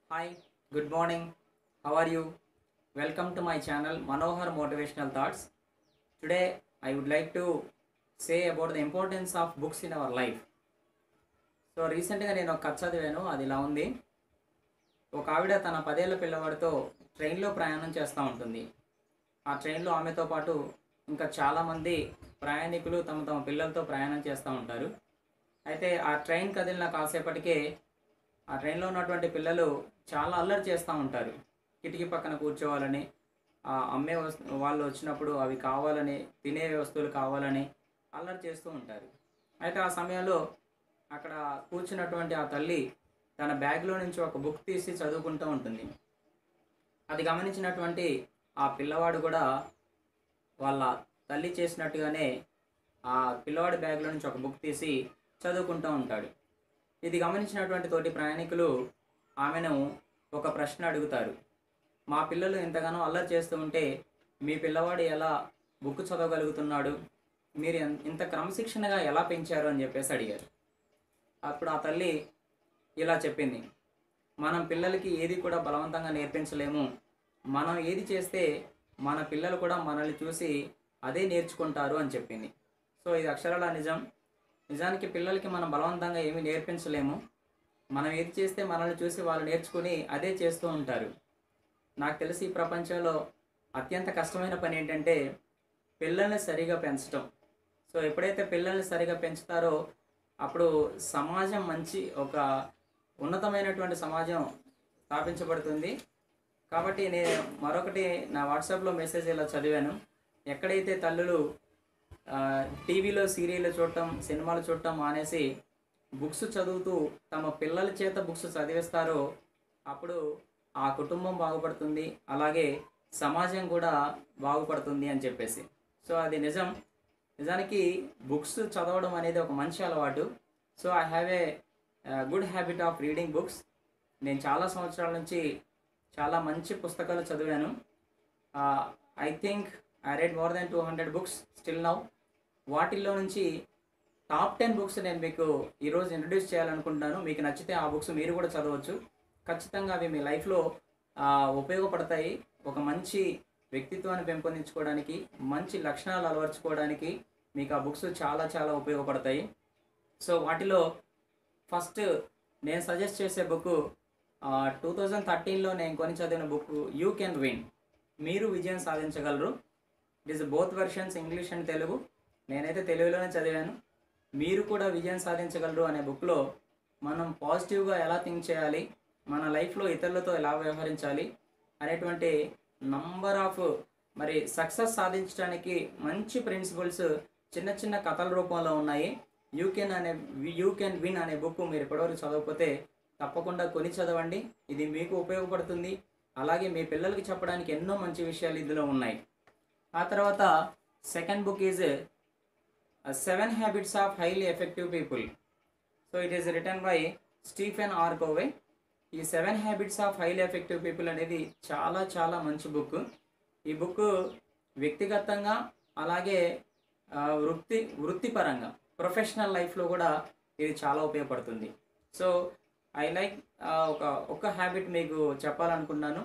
Hi, good morning. How are you? Welcome to my channel Manohar Motivational Thoughts. Today, I would like to say about the importance of books in our life. So రీసెంట్గా నేను ఒక కథ చదివాను అది ఇలా ఉంది ఒక ఆవిడ తన పదేళ్ల పిల్లవాడితో ట్రైన్లో ప్రయాణం చేస్తూ ఉంటుంది ఆ ట్రైన్లో ఆమెతో పాటు ఇంకా చాలామంది ప్రయాణికులు తమ తమ పిల్లలతో ప్రయాణం చేస్తూ ఉంటారు అయితే ఆ ట్రైన్ కదిలిన కాసేపటికే ఆ ట్రైన్లో ఉన్నటువంటి పిల్లలు చాలా అల్లరి చేస్తూ ఉంటారు కిటికీ పక్కన కూర్చోవాలని ఆ అమ్మే వస్తు వాళ్ళు వచ్చినప్పుడు అవి కావాలని తినే వస్తువులు కావాలని అల్లరి చేస్తూ ఉంటారు అయితే ఆ సమయంలో అక్కడ కూర్చున్నటువంటి ఆ తల్లి తన బ్యాగ్లో నుంచి ఒక బుక్ తీసి చదువుకుంటూ ఉంటుంది అది గమనించినటువంటి ఆ పిల్లవాడు కూడా వాళ్ళ తల్లి చేసినట్టుగానే ఆ పిల్లవాడి బ్యాగ్లో నుంచి ఒక బుక్ తీసి చదువుకుంటూ ఉంటాడు ఇది గమనించినటువంటి తోటి ప్రయాణికులు ఆమెను ఒక ప్రశ్న అడుగుతారు మా పిల్లలు ఎంతగానో అల్లరి చేస్తూ ఉంటే మీ పిల్లవాడు ఎలా బుక్ చదవగలుగుతున్నాడు మీరు ఎన్- ఇంత క్రమశిక్షణగా ఎలా పెంచారు అని చెప్పేసి అడిగారు అప్పుడు ఆ తల్లి ఇలా చెప్పింది మనం పిల్లలకి ఏది కూడా బలవంతంగా నేర్పించలేము మనం ఏది చేస్తే మన పిల్లలు కూడా మనల్ని చూసి అదే నేర్చుకుంటారు అని చెప్పింది సో ఇది అక్షరాల నిజం నిజానికి పిల్లలకి మనం బలవంతంగా ఏమీ నేర్పించలేము మనం ఏది చేస్తే మనల్ని చూసి వాళ్ళు నేర్చుకుని అదే చేస్తూ ఉంటారు నాకు తెలిసి ఈ ప్రపంచంలో అత్యంత కష్టమైన పని ఏంటంటే పిల్లల్ని సరిగా పెంచడం సో ఎప్పుడైతే పిల్లల్ని సరిగా పెంచుతారో అప్పుడు సమాజం మంచి ఒక ఉన్నతమైనటువంటి సమాజం స్థాపించబడుతుంది కాబట్టి నేను మరొకటి నా వాట్సాప్లో మెసేజ్ ఇలా చదివాను ఎక్కడైతే తల్లులు ఆ, టీవీలో సీరియల్ చూడటం సినిమాలు చూడటం మానేసి బుక్స్ చదువుతూ తమ పిల్లల చేత బుక్స్ చదివిస్తారో అప్పుడు ఆ కుటుంబం బాగుపడుతుంది అలాగే సమాజం కూడా బాగుపడుతుంది అని చెప్పేసి సో అది నిజం నిజానికి బుక్స్ చదవడం అనేది ఒక మంచి అలవాటు so I have a good habit of reading books నేను చాలా సంవత్సరాల నుంచి చాలా మంచి పుస్తకాలు చదివాను I think I read more than two hundred books still now వాటిల్లో నుంచి టాప్ టెన్ బుక్స్ నేను మీకు ఈరోజు ఇంట్రడ్యూస్ చేయాలనుకుంటున్నాను మీకు నచ్చితే ఆ బుక్స్ మీరు కూడా చదవచ్చు ఖచ్చితంగా అవి మీ లైఫ్లో ఉపయోగపడతాయి ఒక మంచి వ్యక్తిత్వాన్ని పెంపొందించుకోవడానికి మంచి లక్షణాలు అలవర్చుకోవడానికి మీకు ఆ బుక్స్ చాలా చాలా ఉపయోగపడతాయి సో వాటిలో ఫస్ట్ నేను సజెస్ట్ చేసే బుక్ టూ థౌజండ్ థర్టీన్లో నేను కొని చదివిన బుక్ యూ కెన్ విన్ మీరు విజయం సాధించగలరు it is both versions English and Telugu నేనైతే తెలుగులోనే చదివాను మీరు కూడా విజయం సాధించగలరు అనే బుక్లో మనం పాజిటివ్గా ఎలా థింక్ చేయాలి మన లైఫ్లో ఇతరులతో ఎలా వ్యవహరించాలి అనేటువంటి నంబర్ ఆఫ్ మరి సక్సెస్ సాధించడానికి మంచి ప్రిన్సిపల్స్ చిన్న చిన్న కథల రూపంలో ఉన్నాయి యూ కెన్ అనే యూ కెన్ విన్ అనే బుక్ మీరు ఇప్పటివరకు చదవకపోతే తప్పకుండా కొని చదవండి ఇది మీకు ఉపయోగపడుతుంది అలాగే మీ పిల్లలకి చెప్పడానికి ఎన్నో మంచి విషయాలు ఇందులో ఉన్నాయి ఆ తర్వాత second book is seven habits of highly effective people so it is written by Stephen R Covey ఈ seven habits of highly effective people అనేది చాలా చాలా మంచి బుక్ ఈ బుక్ వ్యక్తిగతంగా అలాగే ఆ, వృత్తి వృత్తిపరంగా ప్రొఫెషనల్ లైఫ్లో కూడా ఇది చాలా ఉపయోగపడుతుంది సో ఐ లైక్ ఒక ఒక హ్యాబిట్ మీకు చెప్పాలనుకున్నాను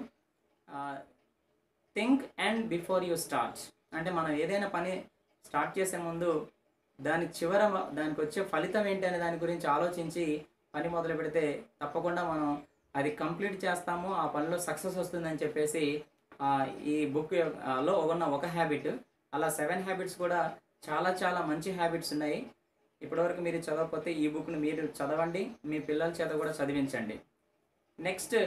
think and before you start అంటే మనం ఏదైనా పని స్టార్ట్ చేసే ముందు దాని చివర మ- దానికి వచ్చే ఫలితం ఏంటి అనే దాని గురించి ఆలోచించి పని మొదలు పెడితే తప్పకుండా మనం అది కంప్లీట్ చేస్తాము ఆ పనిలో సక్సెస్ వస్తుందని చెప్పేసి ఆ, ఈ బుక్ లో ఉన్న ఒక హ్యాబిట్ అలా సెవెన్ హ్యాబిట్స్ కూడా చాలా చాలా మంచి హ్యాబిట్స్ ఉన్నాయి ఇప్పటివరకు మీరు చదవకపోతే ఈ బుక్ని మీరు చదవండి మీ పిల్లల చేత కూడా చదివించండి నెక్స్ట్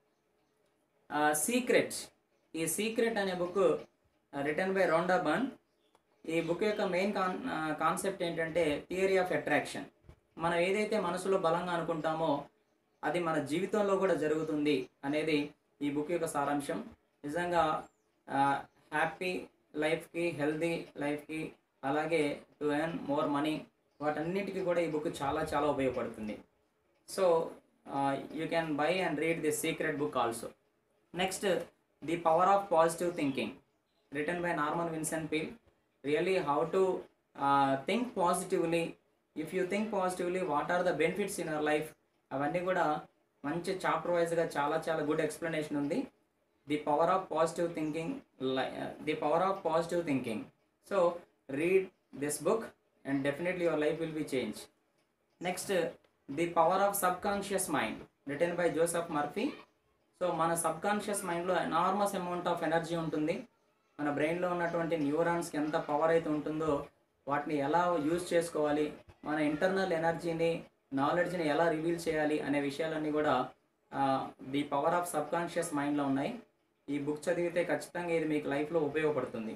సీక్రెట్ ఈ సీక్రెట్ అనే book written by Rhonda Byrne ఈ బుక్ యొక్క మెయిన్ కాన్ కాన్సెప్ట్ ఏంటంటే థియరీ ఆఫ్ అట్రాక్షన్ మనం ఏదైతే మనసులో బలంగా అనుకుంటామో అది మన జీవితంలో కూడా జరుగుతుంది అనేది ఈ బుక్ యొక్క సారాంశం నిజంగా హ్యాపీ లైఫ్కి హెల్దీ లైఫ్కి అలాగే టు ఎర్న్ మోర్ మనీ వాటన్నిటికీ కూడా ఈ బుక్ చాలా చాలా ఉపయోగపడుతుంది so you can buy and read the secret book also next the power of positive thinking written by Norman Vincent Peale really how to think positively if you think positively what are the benefits in our life అవన్నీ కూడా మంచి chapter వైజ్గా చాలా చాలా good explanation ఉంది the power of positive thinking the power of positive thinking so read this book and definitely your life will be change next the power of subconscious mind written by Joseph Murphy so మన subconscious మైండ్లో enormous amount of energy ఉంటుంది మన బ్రెయిన్లో ఉన్నటువంటి న్యూరాన్స్కి ఎంత power అయితే ఉంటుందో వాటిని ఎలా యూజ్ చేసుకోవాలి మన ఇంటర్నల్ ఎనర్జీని నాలెడ్జ్ని ఎలా రివీల్ చేయాలి అనే విషయాలన్నీ కూడా the power of subconscious మైండ్లో ఉన్నాయి ఈ బుక్ చదివితే ఖచ్చితంగా ఇది మీకు లైఫ్లో ఉపయోగపడుతుంది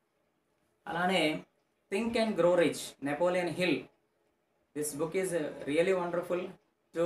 అలానే think and grow rich Napoleon Hill this book is really wonderful to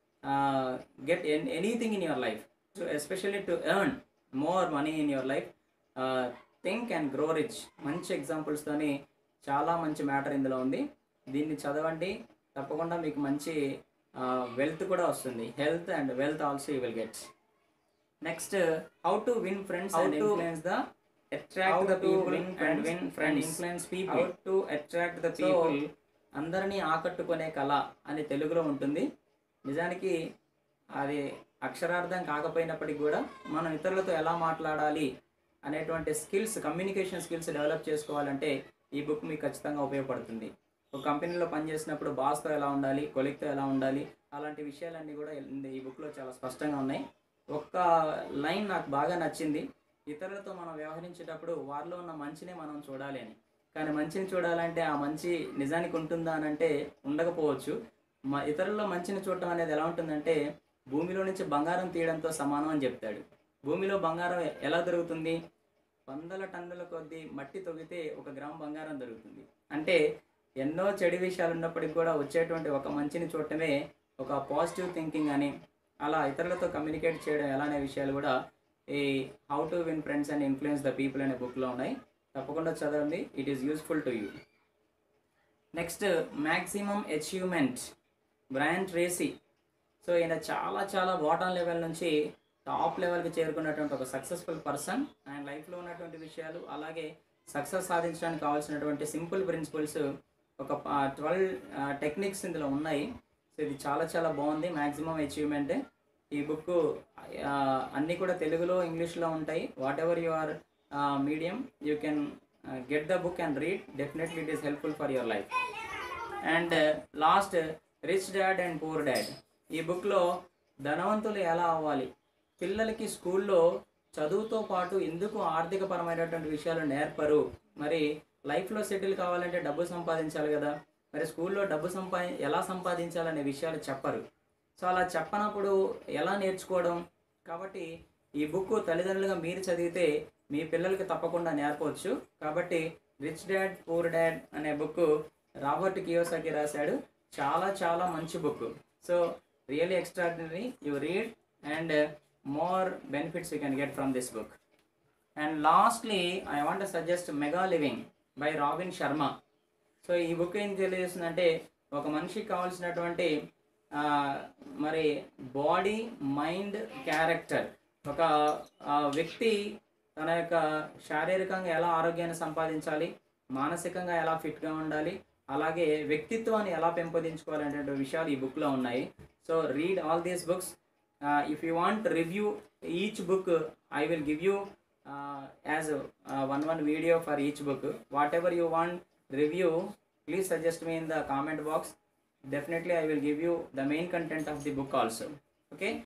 get en anything in your life so especially to earn more money in your life think and grow rich మంచి ఎగ్జాంపుల్స్తోని చాలా మంచి matter ఇందులో ఉంది దీన్ని చదవండి తప్పకుండా మీకు మంచి వెల్త్ కూడా వస్తుంది health and wealth also you will get next how to win friends and influence the attract the people and win friends influence people how to attract the people అందరినీ ఆకట్టుకునే కళ అని తెలుగులో ఉంటుంది నిజానికి అది అక్షరార్థం కాకపోయినప్పటికీ కూడా మనం ఇతరులతో ఎలా మాట్లాడాలి అనేటువంటి స్కిల్స్ కమ్యూనికేషన్ స్కిల్స్ డెవలప్ చేసుకోవాలంటే ఈ బుక్ మీకు ఖచ్చితంగా ఉపయోగపడుతుంది ఒక కంపెనీలో పనిచేసినప్పుడు బాస్తో ఎలా ఉండాలి కొలిక్తో ఎలా ఉండాలి అలాంటి విషయాలన్నీ కూడా ఈ బుక్లో చాలా స్పష్టంగా ఉన్నాయి ఒక్క లైన్ నాకు బాగా నచ్చింది ఇతరులతో మనం వ్యవహరించేటప్పుడు వారిలో ఉన్న మంచినే మనం చూడాలి అని కానీ మంచిని చూడాలంటే ఆ మంచి నిజానికి ఉంటుందా అని అంటే ఉండకపోవచ్చు మా ఇతరుల్లో మంచిని చూడటం అనేది ఎలా ఉంటుందంటే భూమిలో నుంచి బంగారం తీయడంతో సమానం అని చెప్తాడు భూమిలో బంగారం ఎలా దొరుకుతుంది వందల టన్నుల కొద్దీ మట్టి తొగితే ఒక గ్రామ్ బంగారం దొరుకుతుంది అంటే ఎన్నో చెడు విషయాలు ఉన్నప్పటికీ కూడా వచ్చేటువంటి ఒక మంచిని చూడటమే ఒక పాజిటివ్ థింకింగ్ అని అలా ఇతరులతో కమ్యూనికేట్ చేయడం ఎలా అనే విషయాలు కూడా ఈ how to win friends and influence the people అనే బుక్లో ఉన్నాయి తప్పకుండా చదవండి it is useful to you next maximum achievement Brian Tracy so ఈయన చాలా చాలా బాటమ్ లెవెల్ నుంచి టాప్ లెవెల్కి చేరుకున్నటువంటి ఒక సక్సెస్ఫుల్ పర్సన్ ఆయన లైఫ్లో ఉన్నటువంటి విషయాలు అలాగే సక్సెస్ సాధించడానికి కావాల్సినటువంటి సింపుల్ ప్రిన్సిపల్స్ ఒక ట్వెల్వ్ టెక్నిక్స్ ఇందులో ఉన్నాయి సో ఇది చాలా చాలా బాగుంది మ్యాక్సిమం అచీవ్మెంట్ ఈ బుక్ అన్నీ కూడా తెలుగులో ఇంగ్లీష్లో ఉంటాయి whatever you are medium you can get the book and read definitely it is helpful for your life and last rich dad and poor dad ఈ బుక్లో ధనవంతులు ఎలా అవ్వాలి పిల్లలకి స్కూల్లో చదువుతో పాటు ఎందుకు ఆర్థికపరమైనటువంటి విషయాలు నేర్పరు మరి లైఫ్లో సెటిల్ కావాలంటే డబ్బు సంపాదించాలి కదా మరి స్కూల్లో డబ్బు సంపాది ఎలా సంపాదించాలనే విషయాలు చెప్పరు సో అలా చెప్పనప్పుడు ఎలా నేర్చుకోవడం కాబట్టి ఈ బుక్ తల్లిదండ్రులుగా మీరు చదివితే మీ పిల్లలకి తప్పకుండా నేర్పవచ్చు కాబట్టి రిచ్ డాడ్ పూర్ డాడ్ అనే బుక్ రాబర్ట్ కియోసాకి రాశాడు చాలా చాలా మంచి book so really extraordinary you read and more benefits you can get from this book and lastly I want suggest mega living by Robin Sharma so ఈ book ఏం తెలియజేస్తుందంటే ఒక మనిషికి కావాల్సినటువంటి ఆ, మరి బాడీ మైండ్ క్యారెక్టర్ ఒక ఆ, వ్యక్తి తన యొక్క శారీరకంగా ఎలా ఆరోగ్యాన్ని సంపాదించాలి మానసికంగా ఎలా ఫిట్గా ఉండాలి అలాగే వ్యక్తిత్వాన్ని ఎలా పెంపొందించుకోవాలనే విషయాలు ఈ బుక్లో ఉన్నాయి so read all these books if you want review each book I will give you as one one video for each book whatever you want review please suggest me in the comment box definitely i will give you the main content of the book also okay